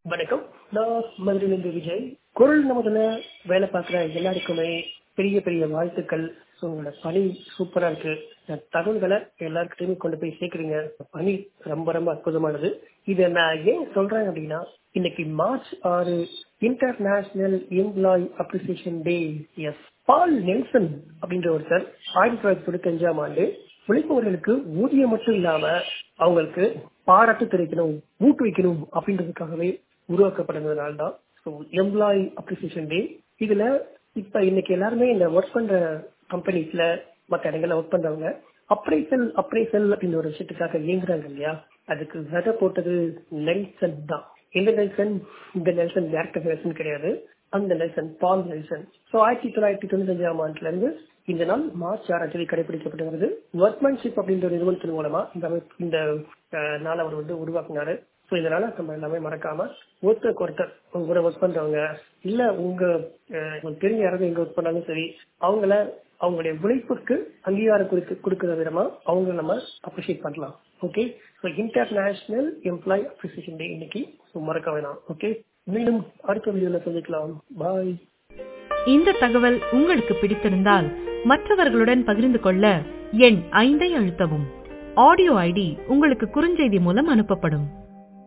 வணக்கம் நான் மதுரையிலிருந்து விஜய் குரல் நமதுல வேலை பார்க்குற எல்லாருக்குமே பெரிய பெரிய வாழ்த்துக்கள் ஸோ உங்களோட பணி சூப்பரா இருக்கு இந்த தகவல்களை எல்லாருக்கிட்டையுமே கொண்டு போய் சேர்க்குறீங்க பணி ரொம்ப ரொம்ப அற்புதமானது இதை நான் ஏன் சொல்றேன் அப்படின்னா இன்னைக்கு மார்ச் ஆறு international employee appreciation day S Paul Nelson அப்படின்ற ஒருத்தர் ஆயிரத்தி தொள்ளாயிரத்தி தொண்ணூத்தஞ்சாம் ஆண்டு உழைப்பவர்களுக்கு ஊதியம் மட்டும் இல்லாம அவங்களுக்கு பாராட்டு தெரிவிக்கணும் ஊக்குவிக்கணும் அப்படின்றதுக்காகவே உருவாக்கப்படுறதுனால தான் ஸோ எம்ப்ளாய் அப்ரிசியேஷன் டே இதுல இப்ப இன்னைக்கு எல்லாருமே இந்த ஒர்க் பண்ற கம்பெனிஸ்ல மற்ற இடங்கள்ல ஒர்க் பண்றவங்க அப்ரைசல் அப்ரைசல் அப்படின்ற ஒரு விஷயத்துக்காக இயங்குறாங்க இல்லையா அதுக்கு விதை போட்டது நெல்சன் தான் இந்த நெல்சன் இந்த நெல்சன் டேரக்டர் நெல்சன் கிடையாது அந்த நெல்சன் பால் நெல்சன் ஸோ ஆயிரத்தி தொள்ளாயிரத்தி தொண்ணூத்தஞ்சாம் ஆண்டுல இருந்து இந்த நாள் மார்ச் ஆறாம் தேதி கடைபிடிக்கப்பட்டு வருது ஒர்க்மேன்ஷிப் அப்படின்ற ஒரு நிறுவனத்தின் மூலமா இந்த அமைப்பு- இந்த அஹ், நாளை அவர் வந்து உருவாக்குனாரு ஸோ இதனால நம்ம எல்லாமே மறக்காம ஒருத்தருக்கு ஒருத்தர் உங்க கூட ஒர்க் பண்றவங்க இல்ல உங்க அஹ், உங்களுக்கு தெரிஞ்ச யாராவது எங்க ஒர்க் பண்ணாலும் சரி அவங்கள அவங்களுடைய உழைப்புக்கு அங்கீகாரம் கொடுக்க கொடுக்கிற விதமா அவங்க நம்ம அப்ரிஷியேட் பண்ணலாம் okay so international employee appreciation day இன்னைக்கு ஸோ மறக்க வேணாம் ஓகே மீண்டும் அடுத்த வீடியோல சந்திக்கலாம் பாய் இந்த தகவல் உங்களுக்கு பிடித்திருந்தால் மற்றவர்களுடன் பகிர்ந்து கொள்ள எண் ஐந்தை அழுத்தவும் ஆடியோ ஐடி உங்களுக்கு குறுஞ்செய்தி மூலம் அனுப்பப்படும்